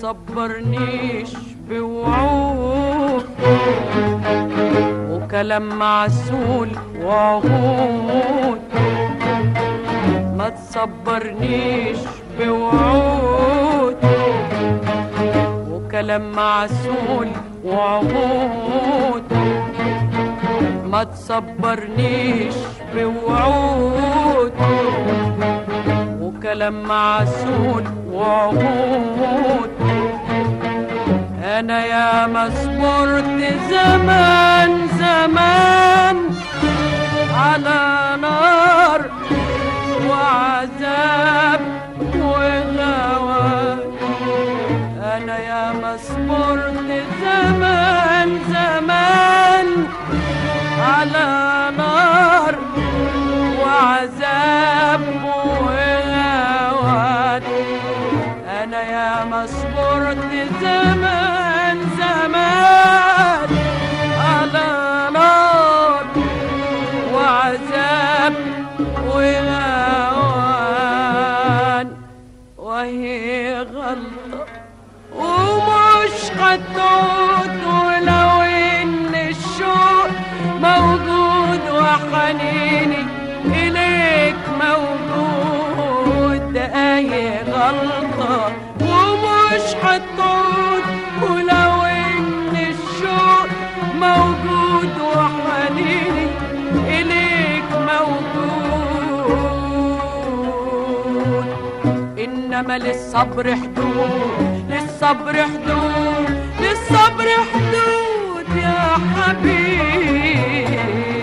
تصبرنيش بوعود وكلام معسول وعهود ما تصبرنيش بوعود وكلام معسول وعهود ما تصبرنيش بوعود وكلام معسول وعهود انا يا ما صبرت زمان زمان على نار وعذاب وغوى انا يا ما صبرت زمان زمان على نار وعذاب وهوان انا يا ما صبرت زمان زمان على نار وعذاب وهوان وهي غلطة ومش هتعود ولو ان الشوق موجود وحنيني اليك موجود اي غلطة ومش هتعود ولو ان الشوق موجود وحنيني اليك موجود انما للصبر حدود للصبر حدود للصبر حدود يا حبيبي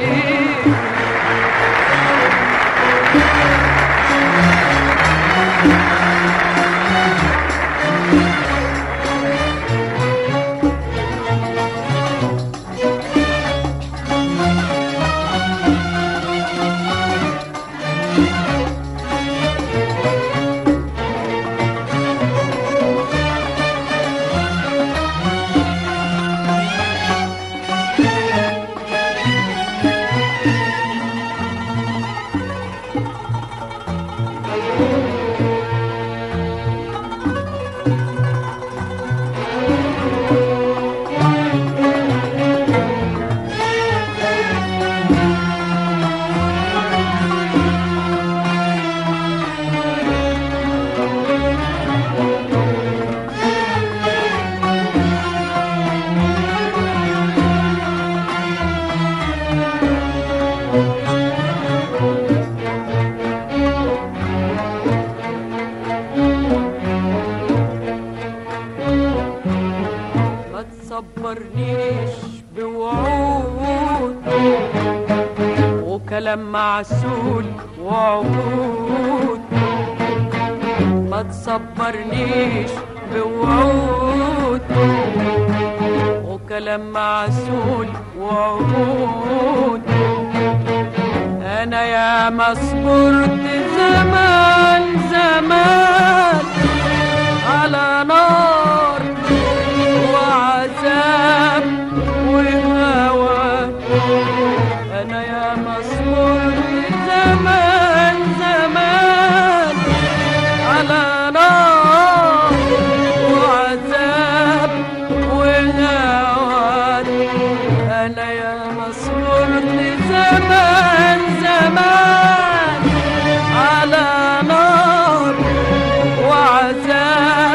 ما تصبرنيش بوعود وكلام معسول وعهود ما تصبرنيش بوعود وكلام معسول وعهود انا يا ما صبرت زمان زمان على نار وعذاب وهوى انا يا مسؤول زمان زمان على نار وعذاب وهوى انا يا مسؤول زمان زمان على نار وعذاب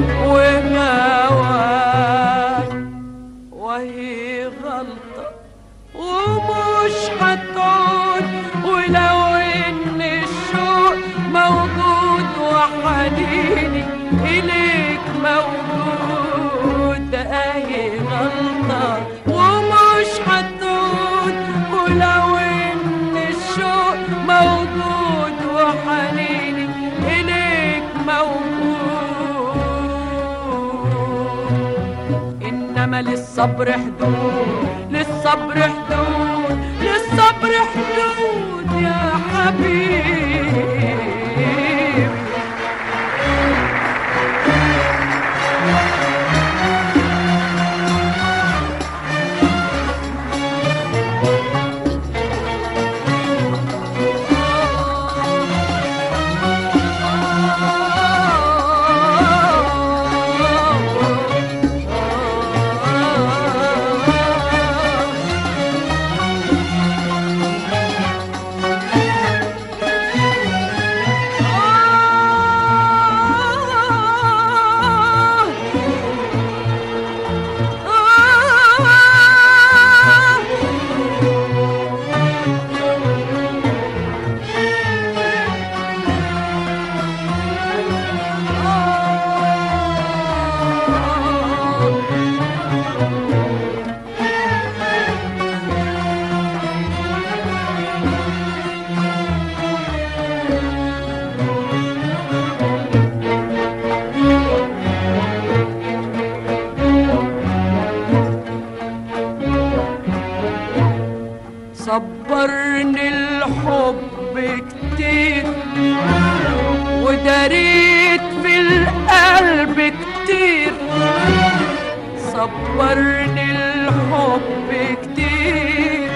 وهوان وهي غلطة ومش هتعود ولو ان الشوق موجود وحنيني اليك موجود اهي غلطة ومش هتعود ولو ان الشوق موجود وحنيني اليك موجود انما للصبر حدود للصبر حدود للصبر حدود يا حبيبي صبرني الحب كتير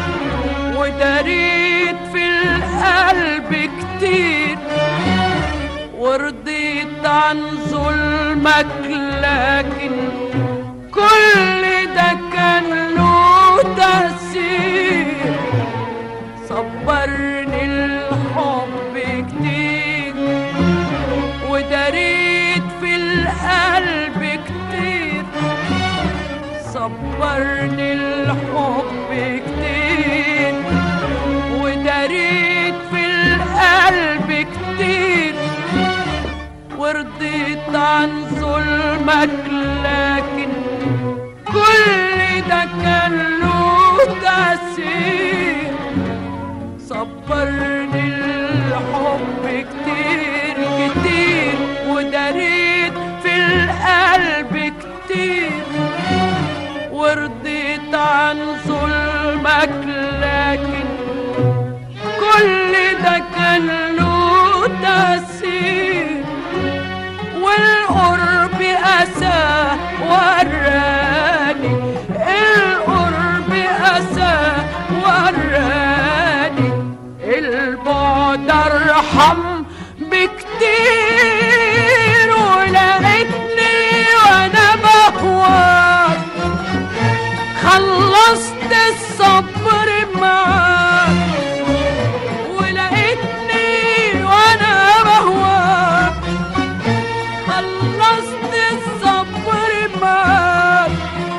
وداريت في القلب كتير ورضيت عن ظلمك لكن كل ده كان له تأثير صبرني الحب كتير وداريت في القلب كتير صبرني الحب كتير وداريت في القلب كتير ورضيت عن ظلمك لكن كل ده كان له تأثير صبرني الحب كتير كتير وداريت في القلب كتير ورضيت عن ظلمك لكن كل ده كان له تأثير والقرب أسى وراني القرب أسى وراني البعد أرحم بكتير ولقيتني وأنا بهواك خلصت الصبر معاك ولقيتني وانا بهواك خلصت الصبر معاك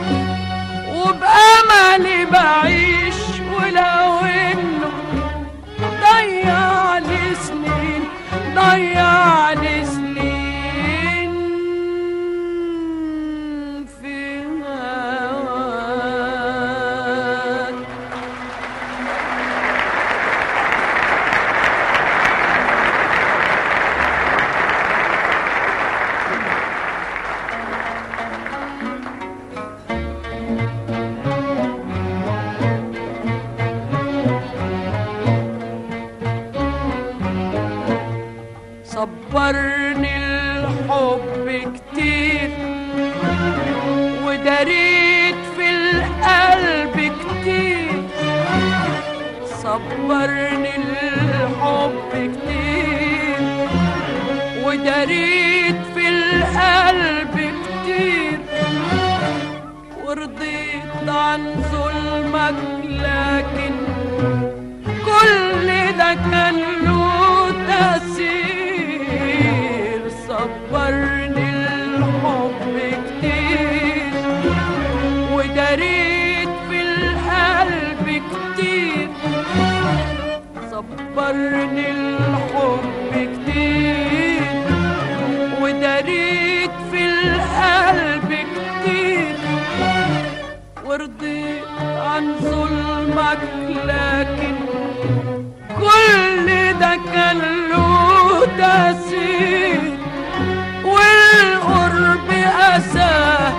وبأملي بعيش ولو انه ضيع لي سنين ضيع لي سنين في هواك صبرني الحب كتير وداريت في القلب كتير صبرني الحب كتير وداريت في القلب كتير ورضيت عن ظلمك لكن كل ده كان له تأثير صبرني الحب كتير وداريت في القلب كتير صبرني الحب كتير وداريت في القلب كتير ورضيت عن ظلمك لكن كل ده كان له تأثير والقرب أسى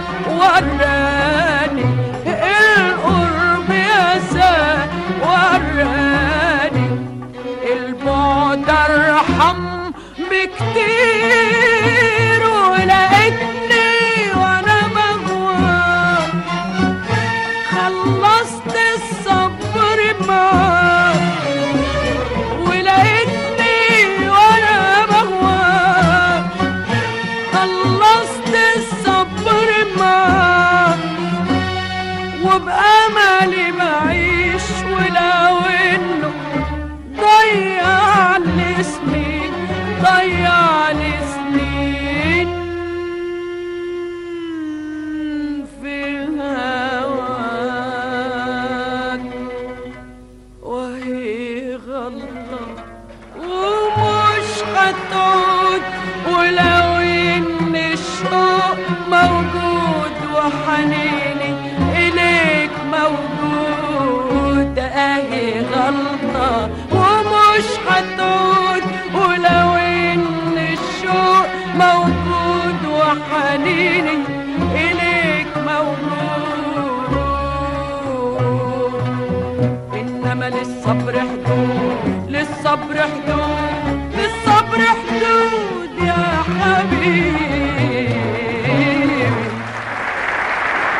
وراني القرب أسى وراني البعد أرحم بكتير ولقيتني وأنا بغواك خلصت الصبر معاك ولقيتني وانا بهواك خلصت الصبر معاك وبأملي بعيش ولو انه ضيع لي سنين ضيع لي سنين في هواك وهي غلطة ومش هتعود ولو ان الشوق موجود وحنيني اليك موجود اهي غلطة ومش هتعود ولو ان الشوق موجود وحنيني اليك موجود انما للصبر حدود للصبر حدود للصبر حدود يا حبيبي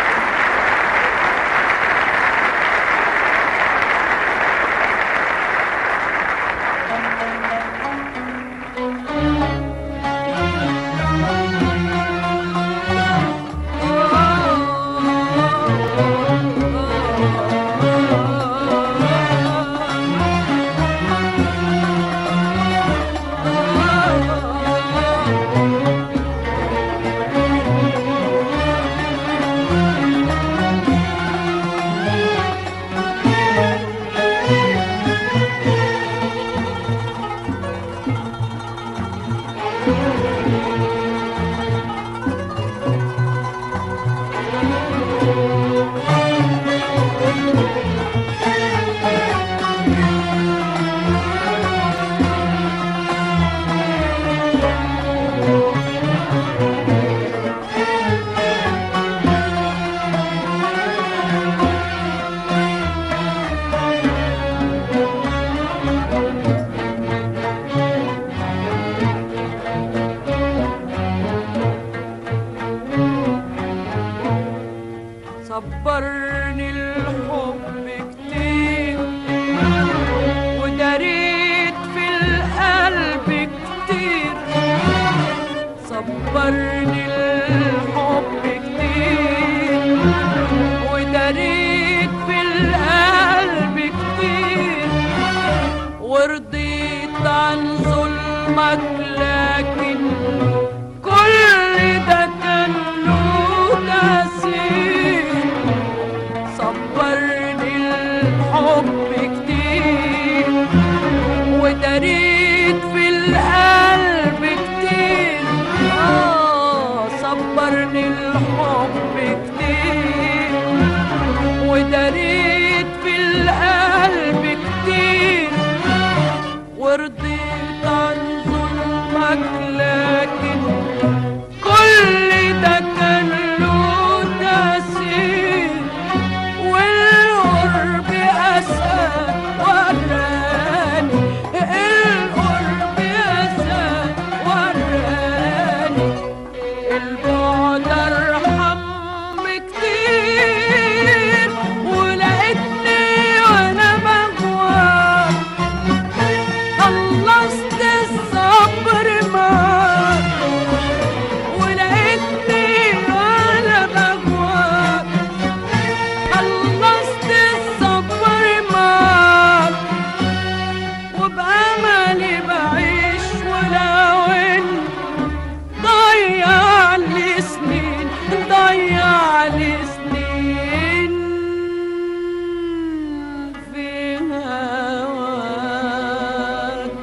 صبرني الحب كتير وداريت في القلب كتير صبرني الحب كتير وداريت في القلب كتير ورضيت عن ظلمك لكن كل ده كان له تأثير صبرني الحب كتير وداريت في القلب كتير آه صبرني الحب كتير وداريت في القلب كتير ورضيت عن ظلمك لكن كل ده كان له تأثير والقرب أسى وراني القرب أسى وراني البعد أرحم كتير ولقيتني وأنا بجوار خلصت الصبر معاك ولقيتني وانا بجوار خلصت الصبر معاك وبأملي بعيش ولو إن ضيع لي سنين ضيع لي سنين في هواك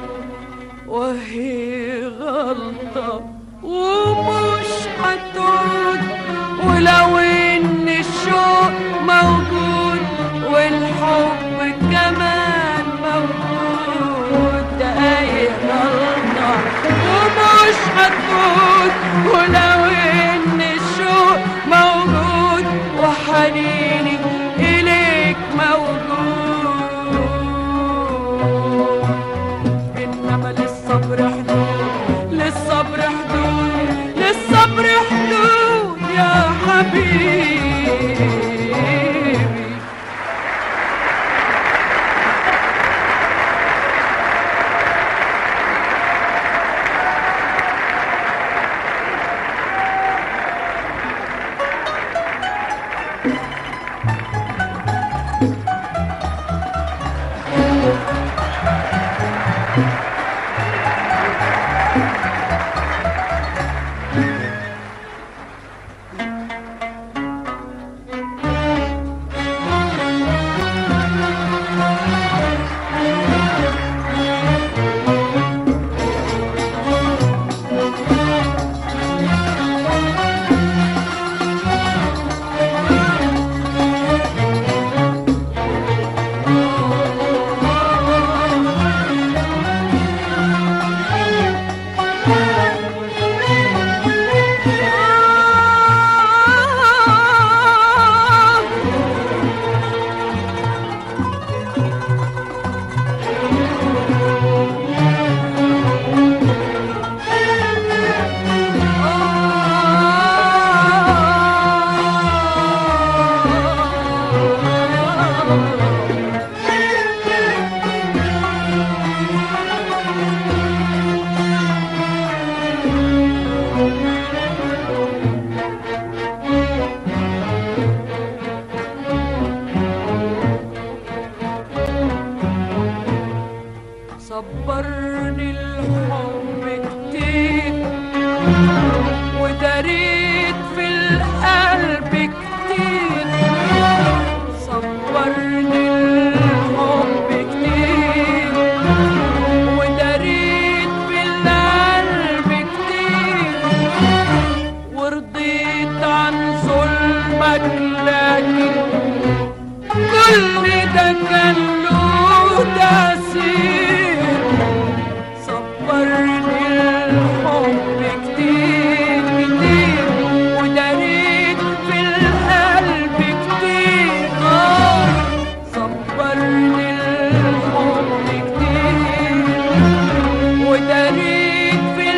وهي غلطة ومش هتعود ولو ان الشوق موجود والحب كمان موجود ده اي غلطة ومش هتعود ولو ان الشوق موجود وحنيني اليك موجود انما للصبر حدود للصبر حدود للصبر حدود يا حبيبي صبرني الحب كتير وداريت في القلب كتير صبرني الحب كتير وداريت في القلب كتير ورضيت عن ظلمك لكن كل ده كان له تأثير صبرني الحب كتير كتير وداريت في القلب كتير آه صبرني الحب كتير وداريت في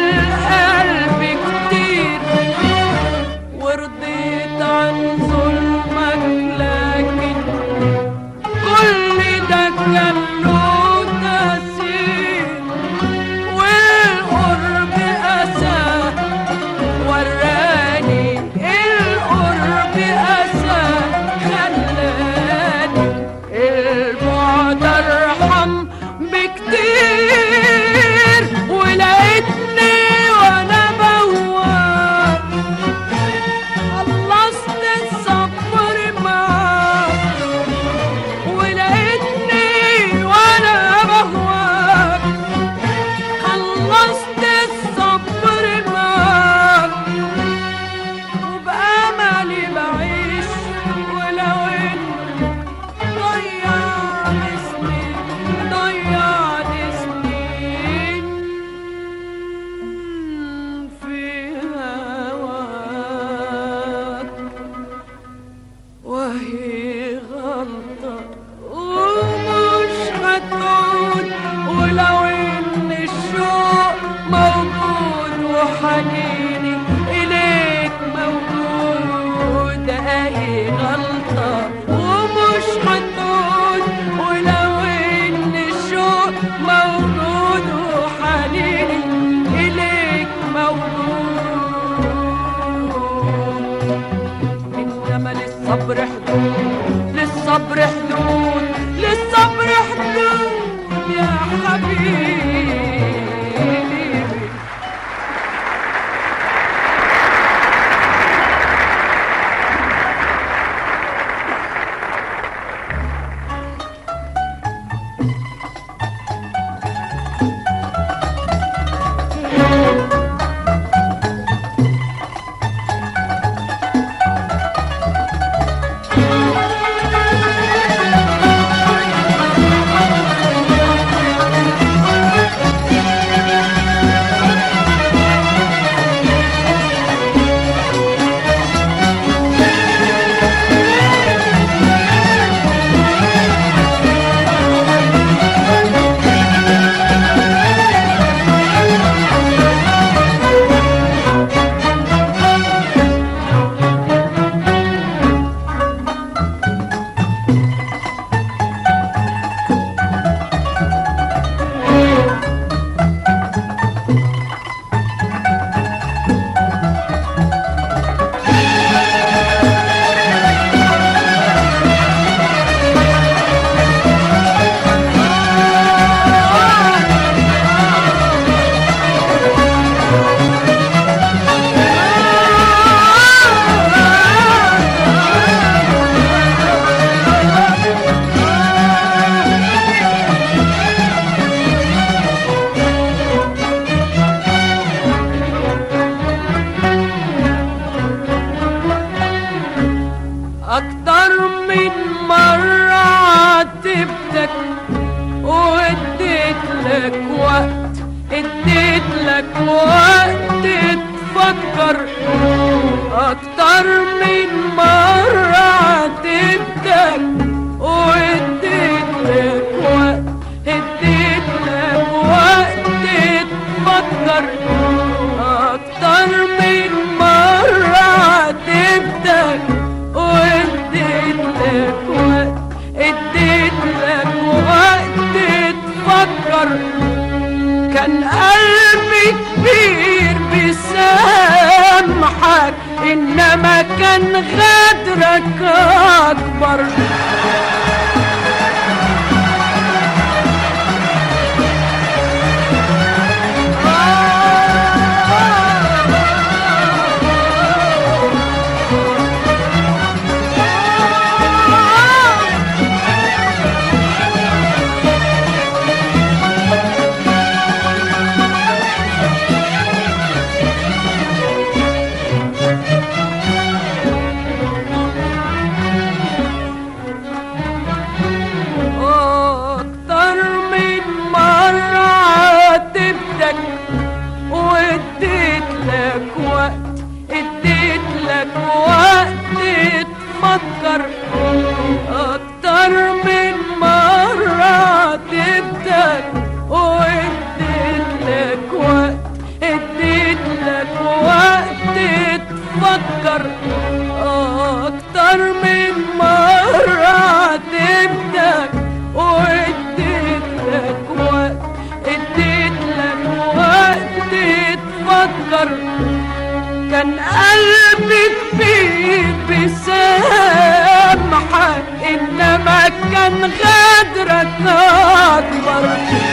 القلب كتير ورضيت عن ظلمك خطة ومش حدود ولو ان الشوق موجود وحنيني اليك موجود انما للصبر حدود للصبر حدود للصبر حدود يا حبيبي أكتر من مرة عاتبتك واديت لك وقت اديت لك وقت تفكر أكتر من مرة عاتبتك واديت لك وقت اديت لك وقت تفكر أكتر من مرة عاتبتك واديت لك وقت اديت لك وقت تفكر كان قلبي كبير بيسامحك انما كان غدرك اكبر أكتر من مرة عاتبتك واديت لك وقت اديت لك وقت تفكر أكتر من مرة عاتبتك واديت لك وقت اديت لك وقت تفكر أكتر من مرة عاتبتك واديت لك وقت اديت لك وقت تفكر كان قلبي كبير بيسامحك انما كان غدرك اكبر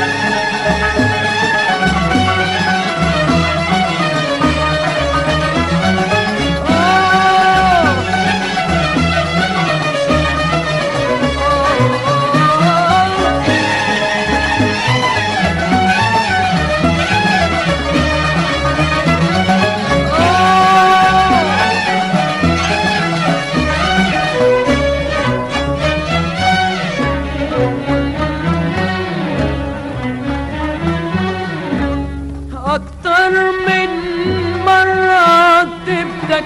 أكتر من مرة تبدك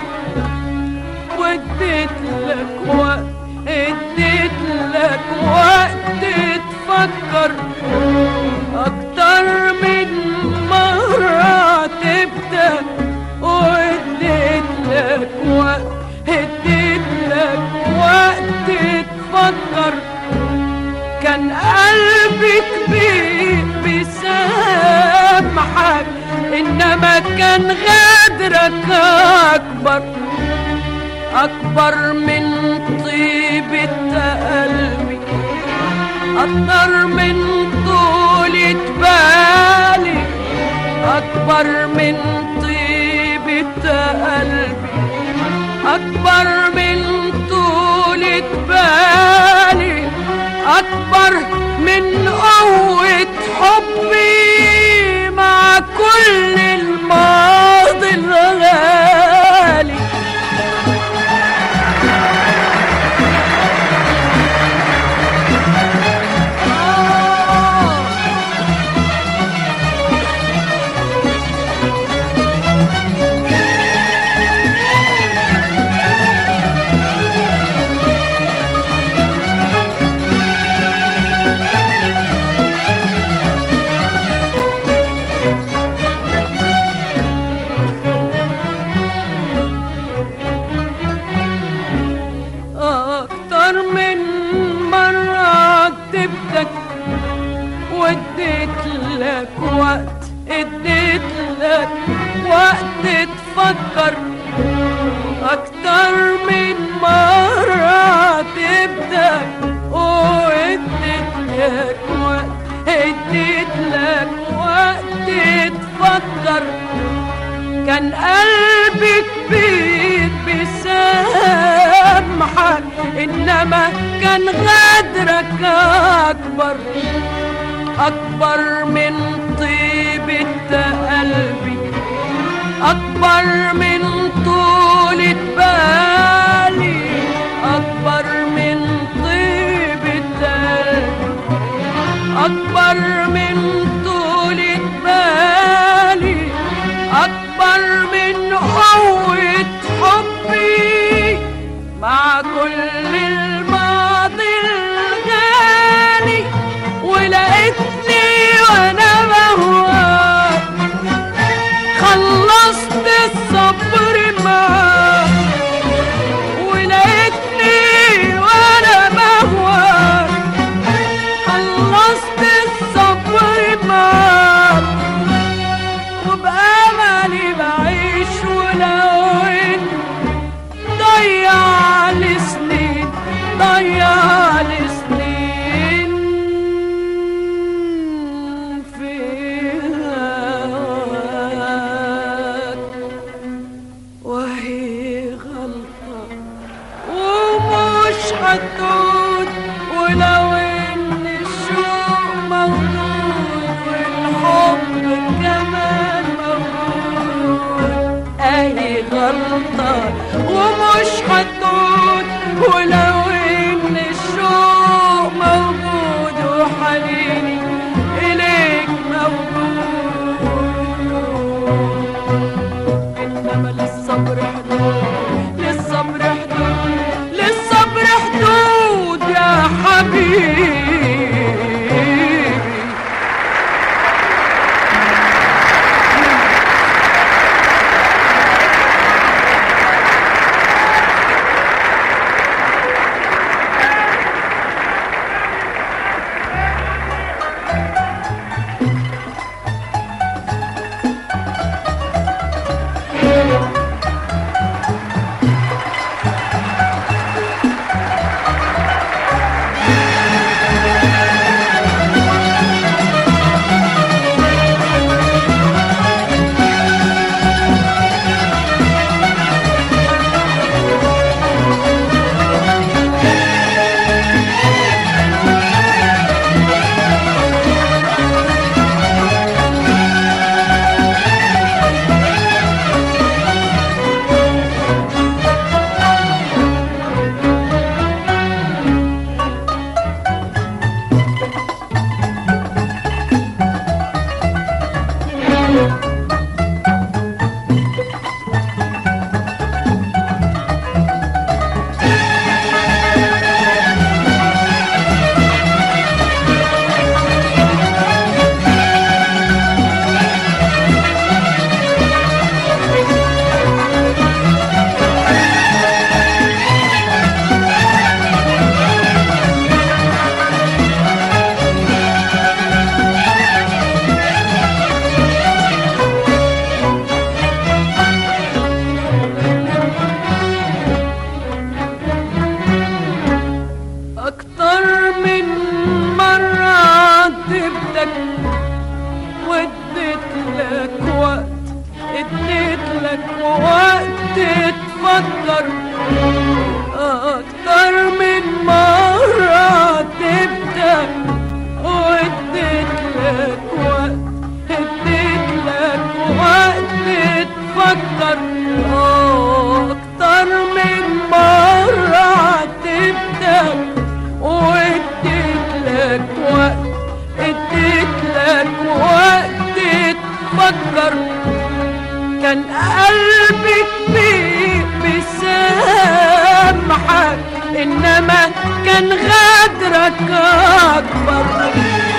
واديت لك وقت اديت لك وقت تفكر أكتر من مرة تبدك واديت لك وقت اديت لك وقت تفكر كان قلبي كبير بيسامحك انما كان غدرك اكبر اكبر من طيبة قلبي اكتر من طولة بالي اكبر من طيبة قلبي اكبر من طولة بالي اكبر من قوة حبي مع كل الماضي الغالي أكتر من مرة كتبتك واديت لك وقت اديت لك وقت تفكر أكتر من مرة كتبتك واديت لك وقت اديت لك وقت تفكر كان قلبي كبير بيسامحك انما كان غدرك اكبر اكبر من طيبة قلبي اكبر من طولة بالي اكبر من طيبة قلبي أكبر من طولة بالي أكبر من قوة حبي مع كل الماضي الغالي ولقيتني وأنا بهواك خلصت الصبر معاك ولقيتني وأنا بهواك خلصت الصبر معاك وبأملي بعيش ولو إن ضيع لي سنين ضيع لي سنين في هواك وهي غلطة ومش هتعود ولو ان الشوق موجود والحب كمان موجود اهي غلطة ومش هتعود ولو ان الشوق موجود وحنيني اليك موجود انما للصبر حدود للصبر حدود للصبر حدود يا حبيبي كان غدرك أكبر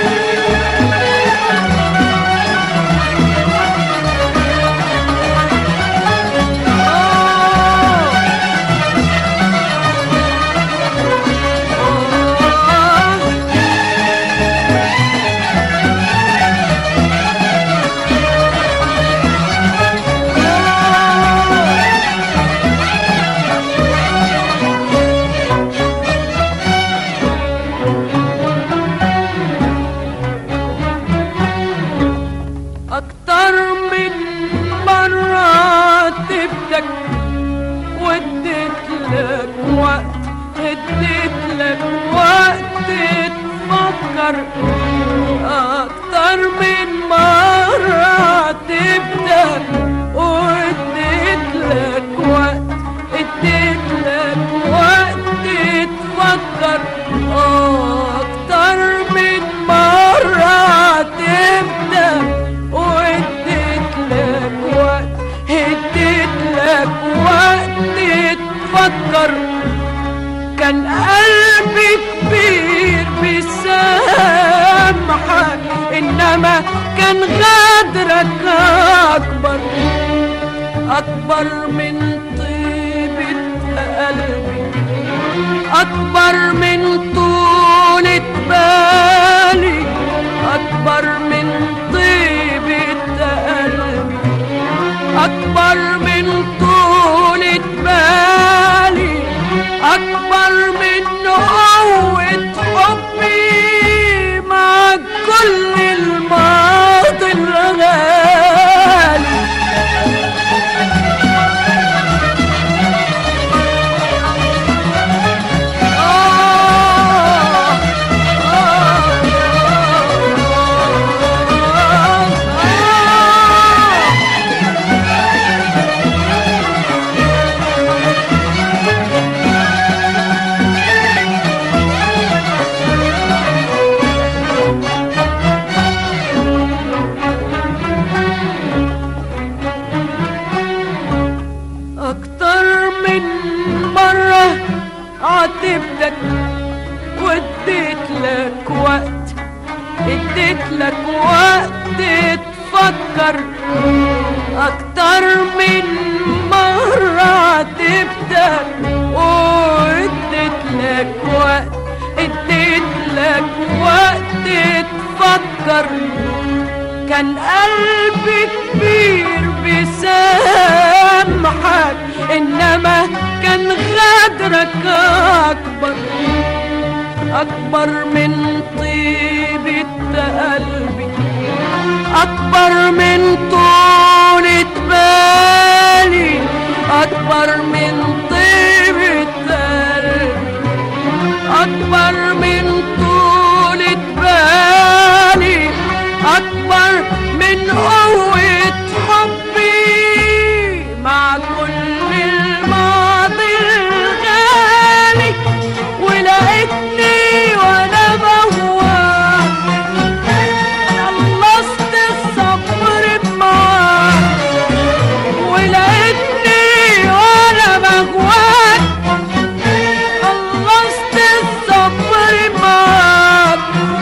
أكتر من مرة تبتك واديت لك وقت اديت لك وقت تفكر أكتر من مرة تبتك واديت لك وقت اديت لك وقت تفكر أكتر من مرة تبتك واديت لك وقت اديت لك وقت تفكر كان قلبي كبير بيسامحك انما كان غدرك اكبر اكبر من طيبة قلبي اكبر من طولة بالي اكبر من طيبة قلبي اكبر من طولة بالي اكبر من قوة حبي مع كل الماضي الغالي آه آه أكتر من مرة عاتبتك واديت لك وقت اديت لك وقت تفكر أكتر من مرة عاتبتك واديت لك وقت اديت لك وقت تفكر كان قلبي كبير بيسامحك انما كان غدرك اكبر اكبر من طيبة قلبي اكبر من طولة بالي اكبر من طيبة قلبي أكبر من طولة بالي أكبر من قوة حبي مع كل الماضي الغالي ولقيتني وأنا بهواك خلصت الصبر معاك ولقيتني وأنا بهواك خلصت الصبر معاك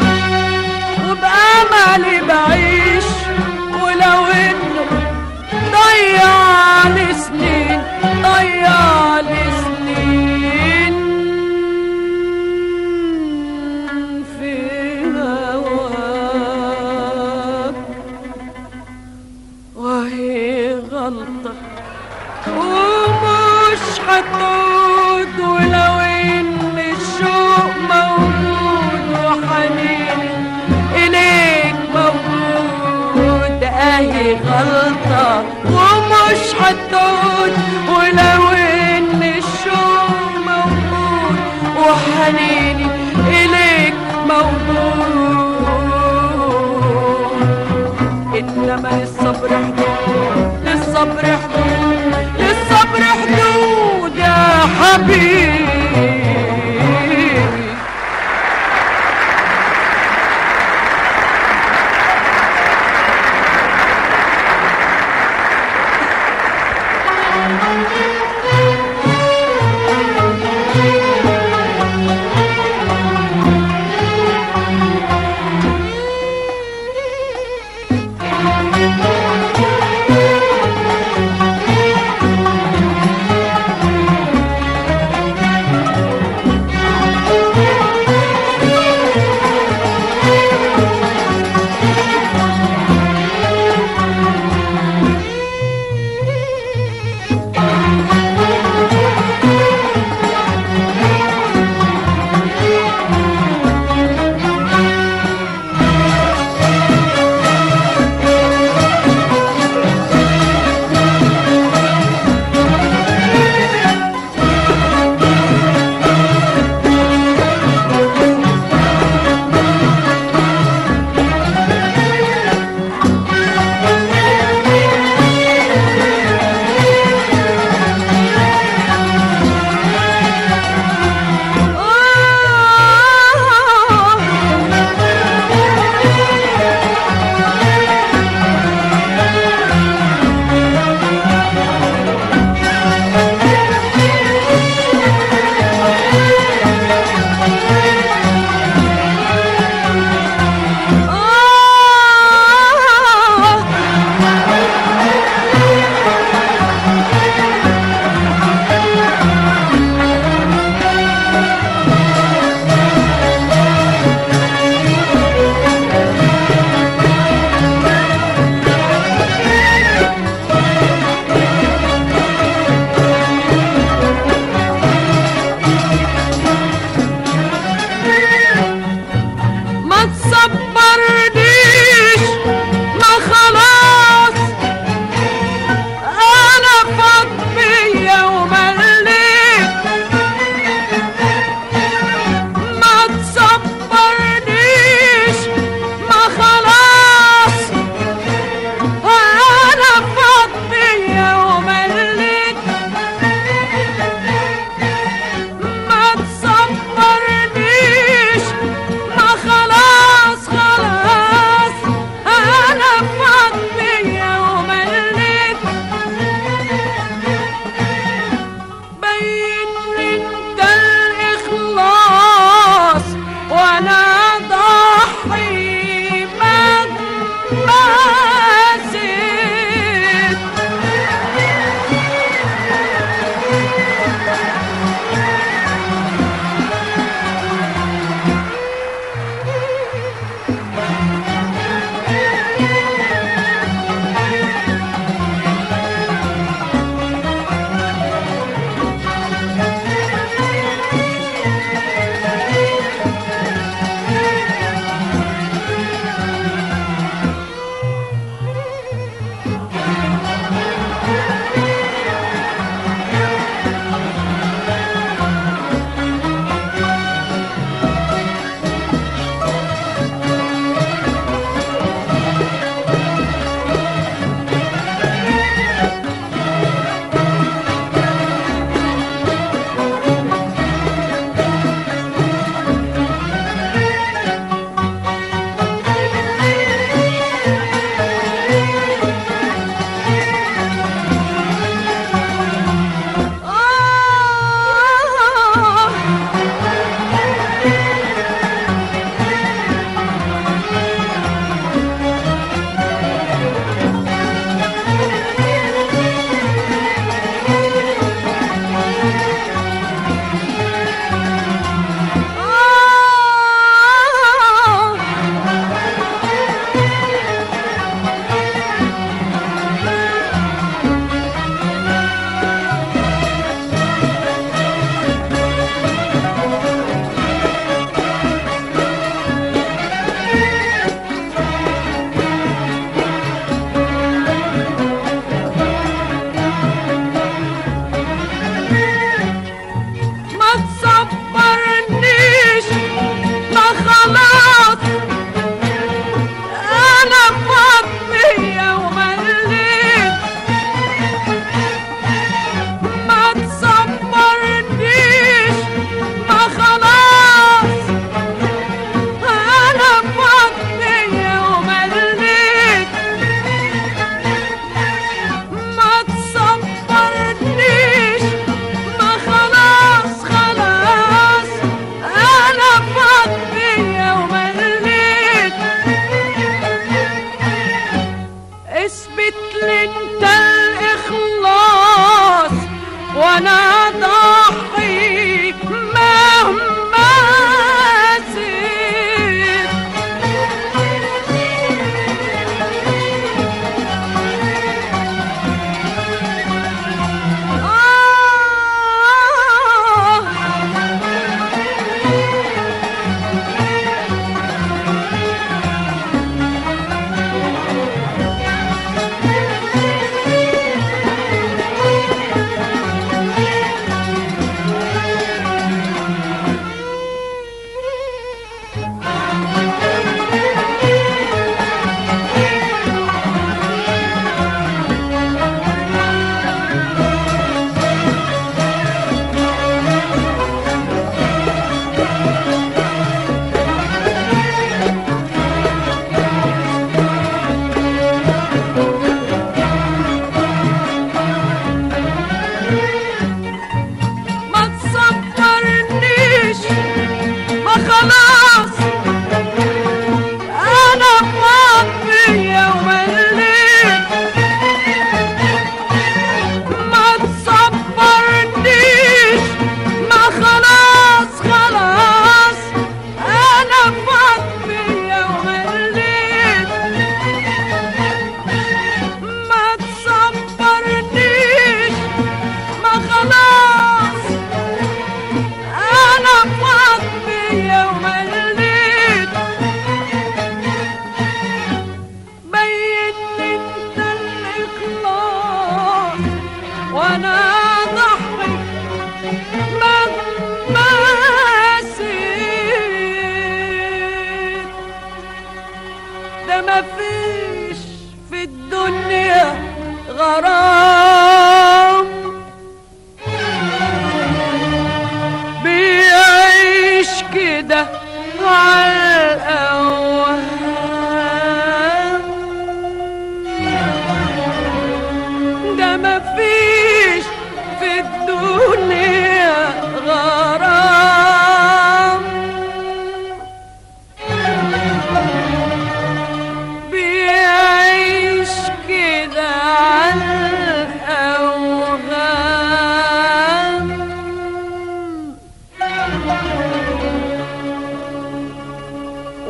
وبأملي بعيش ولو انه ضيع لي سنين ضيع لي سنين في هواك وهي غلطة ومش هتعود ولو ان الشوق موجود وحنين اليك موجود اهي غلطة ومش هتعود ولو ان الشوق موجود وحنيني اليك موجود انما للصبر حدود للصبر حدود للصبر حدود يا حبيبي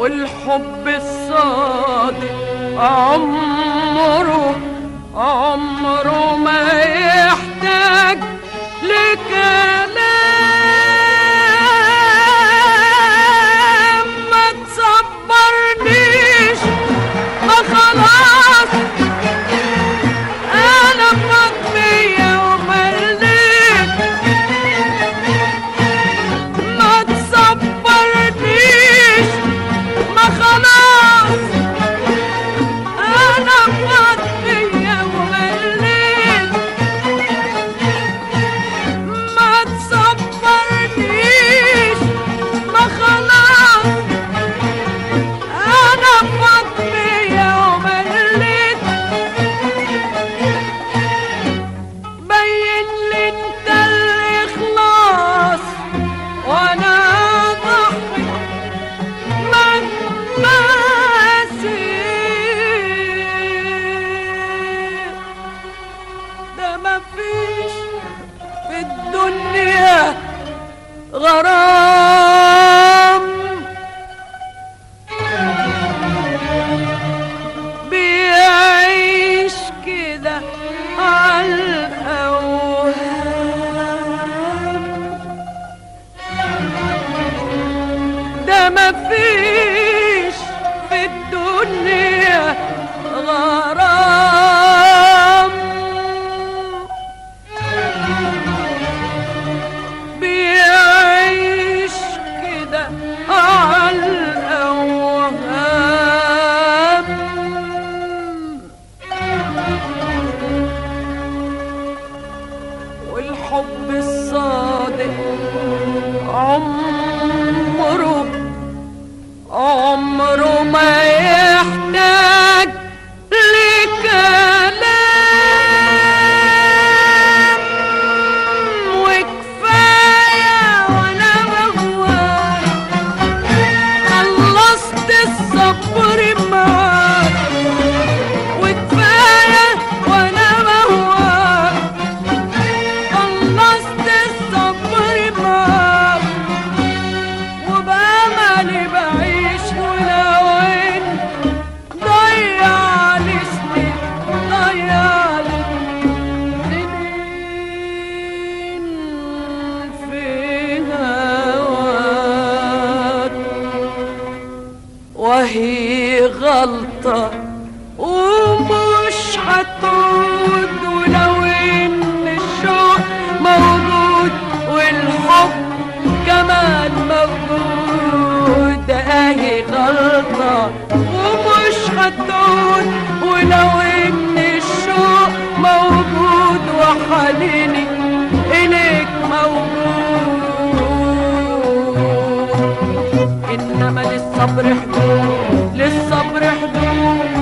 والحب الصادق عمره عمره ما يحتاج لكلام ما تصبرنيش ما خلاص انا مطمية ومليت ما تصبرنيش ما خلاص انا مطمية ومليت ما تصبرنيش ما خلاص انا مطمية ومليت بين لي انت الاخلاص وانا ضحي مهما سيت ده مفيش في الدنيا غرام بيعيش كده عالأوهام ده مفيش في الدنيا غرام بيعيش كده عالأوهام والحب الصادق عمره عمره ما يحتاج لكلام وكفاية وانا بهواك خلصت الصبر معاك وكفاية وانا بهواك خلصت الصبر معاك وبأملي بعيش ولو إن ضيع لي سنين ضيع لي سنين في هواك وهي غلطة ومش هتعود ولو ان الشوق موجود والحب كمان موجود اهي غلطة ومش هتعود ولو ان الشوق موجود وحنيني اليك موجود انما للصبر حدود للصبر حدود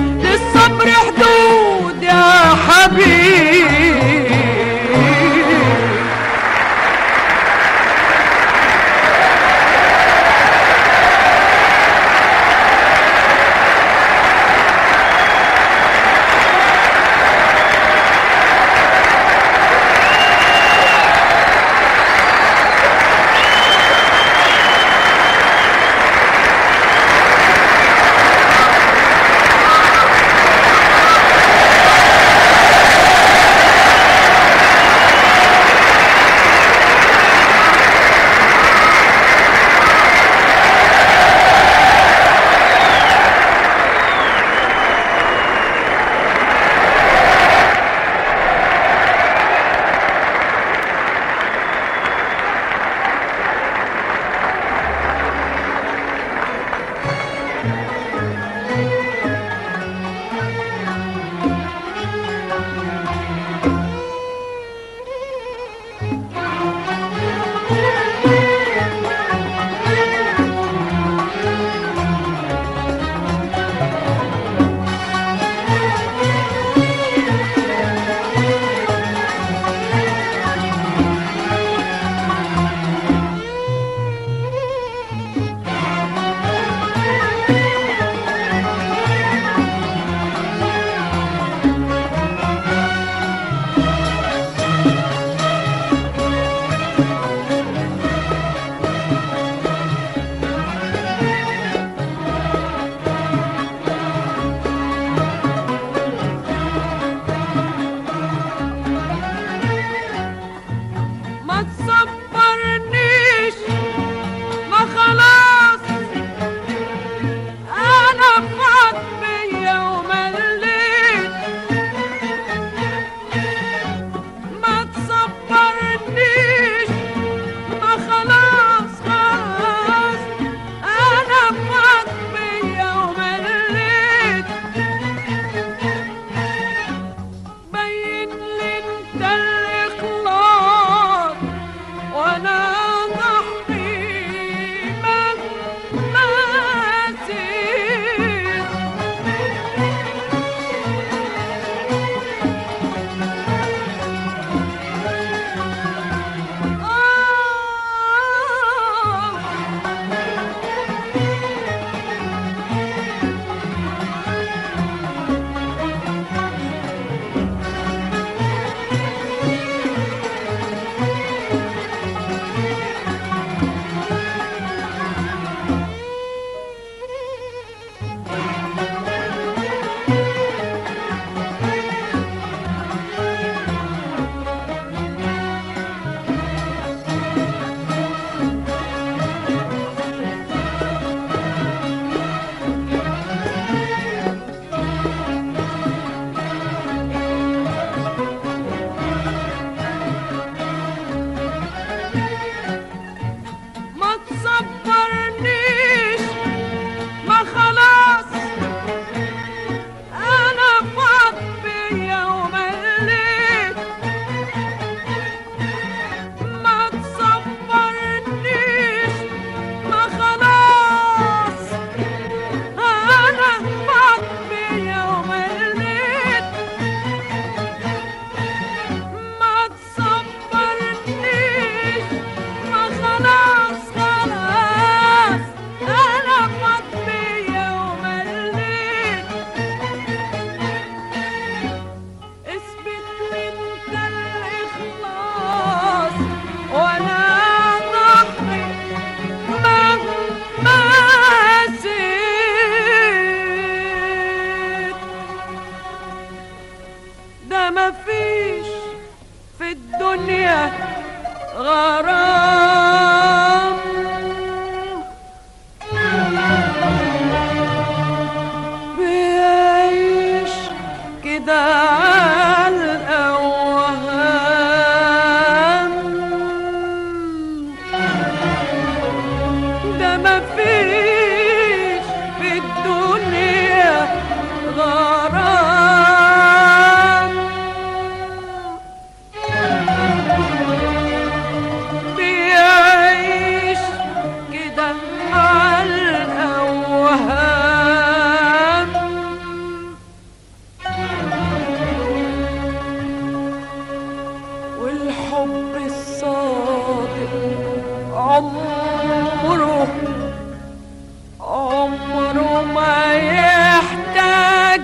مفيش في الدنيا غرام بيعيش كده على الأوهام والحب الصادق عمره عمره ما يحتاج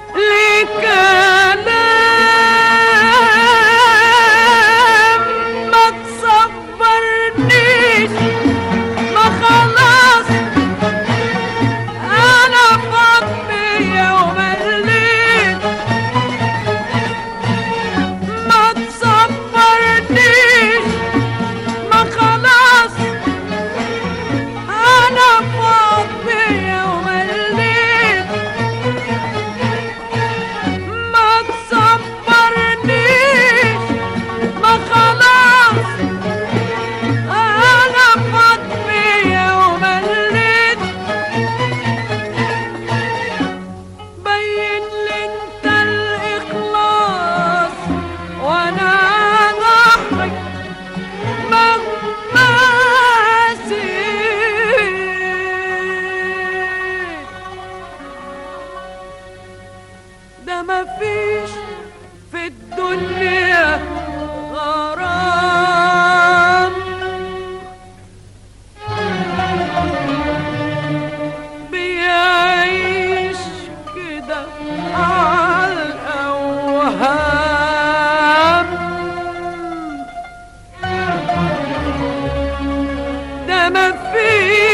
لكلام ما تصبرنيش ما خلاص انا فاضي يوم الليل ما تصبرنيش ما خلاص انا فاضي يوم الليل ما تصبرنيش ما خلاص انا فاضي يوم الليل بين لي انت الاخلاص وانا ضحك مهما سيت ده مفيش في الدنيا غرام بيعيش كده على الأوهام ده مفيش